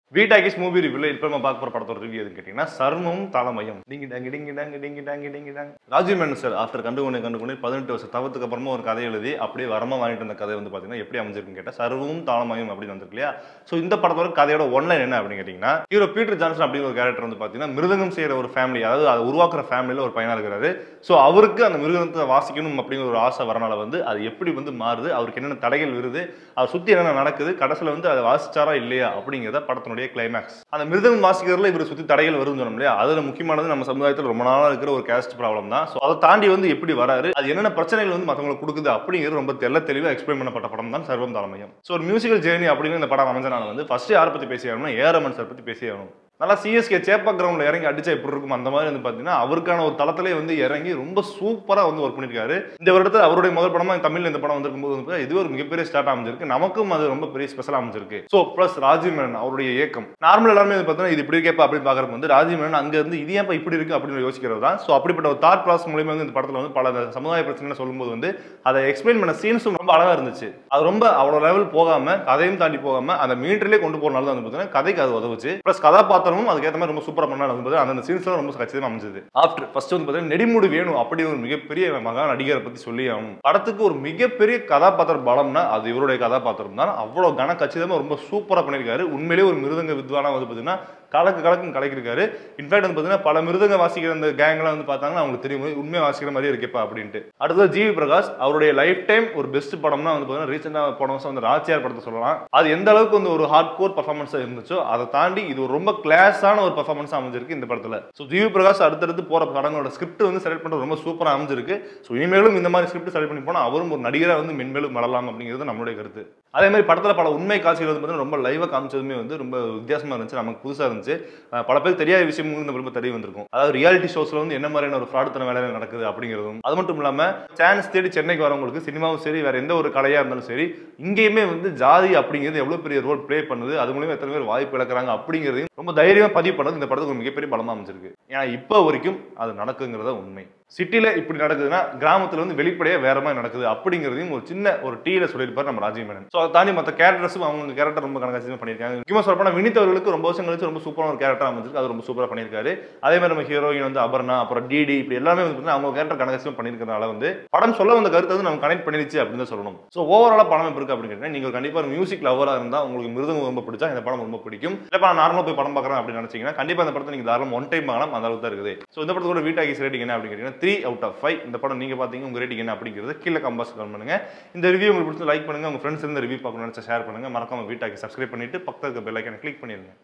வீட்டாகிஸ் movie ரிவ்யூல இப்போ நம்ம பார்க்க போற படத்தோட ரிவ்யூ எதுன்னு கேட்டீங்கன்னா சர்மம் தலைமயம் டிங்கி டாங்கி டிங்கி டாங்கி டிங்கி டாங்கி டிங்கி டாங்கி ராஜீவ் மேனன் சார் ஆஃப்டர் கண்டு கொண்டு கண்டு கொண்டு பதினெட்டு வருஷம் தவத்துக்கு அப்புறமா ஒரு கதை எழுதி அப்படியே வரமா வாங்கிட்டு வந்த கதை வந்து பாத்தீங்கன்னா எப்படி அமைஞ்சிருக்குன்னு கேட்டா சர்வமும் தாளமயம் அப்படின்னு வந்திருக்கு இல்லையா ஸோ இந்த படத்தோட கதையோட ஒன்லைன் என்ன அப்படின்னு கேட்டீங்கன்னா ஹீரோ பீட்டர் ஜான்சன் அப்படிங்கிற ஒரு கேரக்டர் வந்து பாத்தீங்கன்னா மிருதங்கம் செய்யற ஒரு ஃபேமிலி அதாவது அதை உருவாக்குற ஃபேமிலியில ஒரு பையனா இருக்கிறாரு ஸோ அவருக்கு அந்த மிருதங்கத்தை வாசிக்கணும் அப்படிங்கிற ஒரு ஆசை வரனால வந்து அது எப்படி வந்து மாறுது அவருக்கு என்னென்ன தடைகள் வருது அவர் சுத்தி என்னென்ன நடக்குது கடைசியில் வந்து அதை வாசிச்சாரா இல்லையா அப்படிங்கிறத படத்தினுடைய கிளைமேக்ஸ் அந்த மிருதங்கம் வாசிக்கிறதுல இவர் சுத்தி தடைகள் வருதுன்னு சொன்னோம் இல்லையா அதுல முக்கியமானது நம்ம சமுதாயத்தில் ரொம்ப நாளா இருக்கிற ஒரு கேஸ்ட் ப்ராப்ளம் தான் ஸோ அதை தாண்டி வந்து எப்படி வராரு அது என்னென்ன பிரச்சனைகள் வந்து மற்றவங்களுக்கு கொடுக்குது அப்படிங்கிறது ரொம்ப தெல்ல தெளிவாக எக்ஸ்பிளைன் பண்ணப்பட்ட படம் தான் சர்வம் தலைமையம் ஸோ ஒரு மியூசிக்கல் ஜேர்னி அப்படின்னு இந்த படம் அமைஞ்சனால வந்து ஃபர்ஸ்ட் யாரை பத்தி பேசி ஆகணும்னா ஏஆர்எமன் சார் பத்தி பேசி ஆகணும் நல்லா சிஎஸ்கே சேப்பா கிரவுண்ட்ல இறங்கி அடிச்சா எப்படி இருக்கும் அந்த மாதிரி வந்து பாத்தீங்கன்னா அவருக்கான ஒரு தளத்திலே வந்து இறங்கி ரொம்ப சூப்பரா வந்து ஒர்க் பண்ணிருக்காரு இந்த வருடத்தில் அவருடைய முதல் படமா தமிழ்ல இந்த படம் வந்திருக்கும் போது வந்து இது ஒரு மிகப்பெரிய ஸ்டார்ட் அமைஞ்சிருக்கு நமக்கும் அது ரொம்ப பெரிய ஸ்பெஷல் அமைஞ்சிருக்கு ஸோ ப்ளஸ் ராஜீவ் மேனன் அவருடைய இயக்கம் நார்மல் எல்லாருமே வந்து பார்த்தீங்கன்னா இது இப்படி இருக்கேப்பா அப்படின்னு பாக்குறப்ப வந்து ராஜீவ் மேனன் அங்க இருந்து இது ஏன்ப்பா இப்படி இருக்கு அப்படின்னு யோசிக்கிறது தான் ஸோ அப்படிப்பட்ட ஒரு தாட் ப்ராசஸ் மூலியமா வந்து இந்த படத்துல வந்து பல சமுதாய பிரச்சனை சொல்லும்போது வந்து அதை எக்ஸ்பிளைன் பண்ண சீன்ஸும் ரொம்ப அழகா இருந்துச்சு அது ரொம்ப அவ்வளோ லெவல் போகாம கதையும் தாண்டி போகாம அந்த மீட்டர்லேயே கொண்டு போறனால தான் வந்து பார்த்தீங்கன்னா கதைக்கு அது உதவுச்சு ப்ளஸ் கதாபாத்திரமும் அதுக்கேற்ற மாதிரி ரொம்ப சூப்பராக பண்ணால் வந்து பார்த்தீங்கன்னா அந்த சீன்ஸ்லாம் ரொம்ப கச்சிதமாக அமைஞ்சது ஆஃப்டர் ஃபர்ஸ்ட் வந்து பார்த்தீங்கன்னா நெடிமுடி வேணும் அப்படி ஒரு மிகப்பெரிய மகா நடிகரை பற்றி சொல்லி ஆகணும் படத்துக்கு ஒரு மிகப்பெரிய கதாபாத்திர பலம்னா அது இவருடைய கதாபாத்திரம் தான் அவ்வளோ கன கச்சிதமாக ரொம்ப சூப்பராக பண்ணியிருக்காரு உண்மையிலேயே ஒரு மிருதங்க வித்வானா வந்து பார்த்தீங்கன்னா கலக்கு கலக்கும் கலக்கிருக்காரு இன்ஃபேக்ட் வந்து பார்த்தீங்கன்னா பல மிருதங்க வாசிக்கிற அந்த கேங்லாம் வந்து பார்த்தாங்கன்னா அவங்களுக்கு தெரியும் உண்மையை வாசிக்கிற மாதிரி இருக்கேப்பா அப்படின்ட்டு அடுத்தது ஜிவி பிரகாஷ் அவருடைய லைஃப் டைம் ஒரு பெஸ்ட் படம்னா வந்து பார்த்தீங்கன்னா ரீசெண்டாக போன வருஷம் வந்து ராச்சியார் படத்தை சொல்லலாம் அது எந்த அளவுக்கு வந்து ஒரு ஹார்ட் கோர் பர்ஃபார்மன்ஸாக இருந்துச்சோ அதை தாண்டி இது ஒரு ரொம்ப கிளாஸான ஒரு பர்ஃபார்மன்ஸ் அமைஞ்சிருக்கு இந்த படத்தில் ஸோ ஜிவி பிரகாஷ் அடுத்தடுத்து போகிற படங்களோட ஸ்கிரிப்ட் வந்து செலக்ட் பண்ணுறது ரொம்ப சூப்பராக அமைஞ்சிருக்கு ஸோ இனிமேலும் இந்த மாதிரி ஸ்கிரிப்ட் செலக்ட் பண்ணி போனால் அவரும் ஒரு நடிகராக வந்து மென்மேலும் வளரலாம் அப்படிங்கிறது நம்மளுடைய கருத்து அதே மாதிரி படத்தில் பல உண்மை காட்சிகள் வந்து பார்த்தீங்கன்னா ரொம்ப லைவாக காமிச்சதுமே வந்து ரொம்ப வித்தியாசமாக இருந்துச்சு நமக்கு புதுசாக இருந்துச்சு அஹ் பல பேர் தெரியாத விஷயம் இந்த ரொம்ப தெரிய வந்திருக்கும் அதாவது ரியாலிட்டி ஷோஸ்ல வந்து என்ன மாதிரியான ஒரு ஃப்ராடுத்தன வேலைகள் நடக்குது அப்படிங்கிறதும் அது மட்டும் இல்லாமல் சான்ஸ் தேடி சென்னைக்கு வரவங்களுக்கு சினிமாவும் சரி வேற எந்த ஒரு கலையாக இருந்தாலும் சரி இங்கேயுமே வந்து ஜாதி அப்படிங்கிறது எவ்வளோ பெரிய ரோல் ப்ளே பண்ணுது அது மூலியமா எத்தனை பேர் வாய்ப்பு இழக்கிறாங்க அப்படிங்கிறதையும் ரொம்ப தைரியமாக பதிவு பண்ணது இந்த படத்துக்கு ஒரு மிகப்பெரிய பலமாக அமைஞ்சிருக்கு ஏன்னா இப்போ வரைக்கும் அது நடக்குங்கிறத உண்மை சிட்டில இப்படி நடக்குதுன்னா கிராமத்துல வந்து வெளிப்படையா வேற மாதிரி நடக்குது அப்படிங்கிறதையும் ஒரு சின்ன ஒரு டீல சொல்லியிருப்பாரு நம்ம ராஜீவ் மேனன் ஸோ அதை தாண்டி மற்ற கேரக்டர்ஸும் அவங்க கேரக்டர் ரொம்ப கணக்காட்சி பண்ணியிருக்காங்க முக்கியமாக சொல்ல போனால் வினித் அவர்களுக்கு ரொம்ப வருஷம் கழிச்சு ரொம்ப சூப்பரான ஒரு கேரக்டர் அமைஞ்சிருக்கு அது ரொம்ப சூப்பராக பண்ணியிருக்காரு அதே மாதிரி நம்ம ஹீரோயின் வந்து அபர்ணா அப்புறம் டிடி இப்படி எல்லாமே வந்து பார்த்தீங்கன்னா அவங்க கேரக்டர் கணக்காட்சியும் பண்ணியிருக்கிறதுனால வந்து படம் சொல்ல வந்த கருத்தை வந்து நம்ம கனெக்ட் பண்ணிருச்சு அப்படின்னு தான் சொல்லணும் ஸோ ஓவராலாக படம் எப்படி இருக்கு அப்படின்னு கேட்டீங்கன்னா நீங்கள் கண்டிப்பாக ஒரு மியூசிக் லவராக இருந்தால் உங்களுக்கு மிருதங்க ரொம்ப பிடிச்சா இந்த படம் ரொம்ப பிடிக்கும் இல்லை நான் நார்மலாக போய் படம் பார்க்குறேன் அப்படின்னு நினைச்சீங்கன்னா கண்டிப்பாக இந்த படத்தை நீங்கள் தாராளம் ஒன் டைம் பார்க்கலாம் அந்த அளவுக்கு தான் இருக்குது ஸோ இந்த படத்தோட வீட்டாகிஸ் ரேட்டிங் என்ன அப்படின்னு கேட்டீங்கன்னா த்ரீ அவுட் ஆஃப் ஃபைவ் இந்த படம் நீங்க பாத்தீங்க உங்க ரேட்டிங் என்ன அப்படிங்கிறது கீழே கம்பாஸ் கமெண்ட் பண்ணுங்க இந்த ரிவ்யூ உங்களுக்கு பிடிச்ச லைக் பண்ணுங்க உங்க ஃப்ரெண்ட்ஸ் இந்த ரிவ்யூ பார்க்கணும்னு நினைச்சா ஷேர் பண்ணுங்க மறக்காம வீட்டாக்கி சப்ஸ்கிரைப் பண்ணிட்டு பக்கத்துக்கு பெல் ஐக்கனை கிளிக் பண்ணிருங்க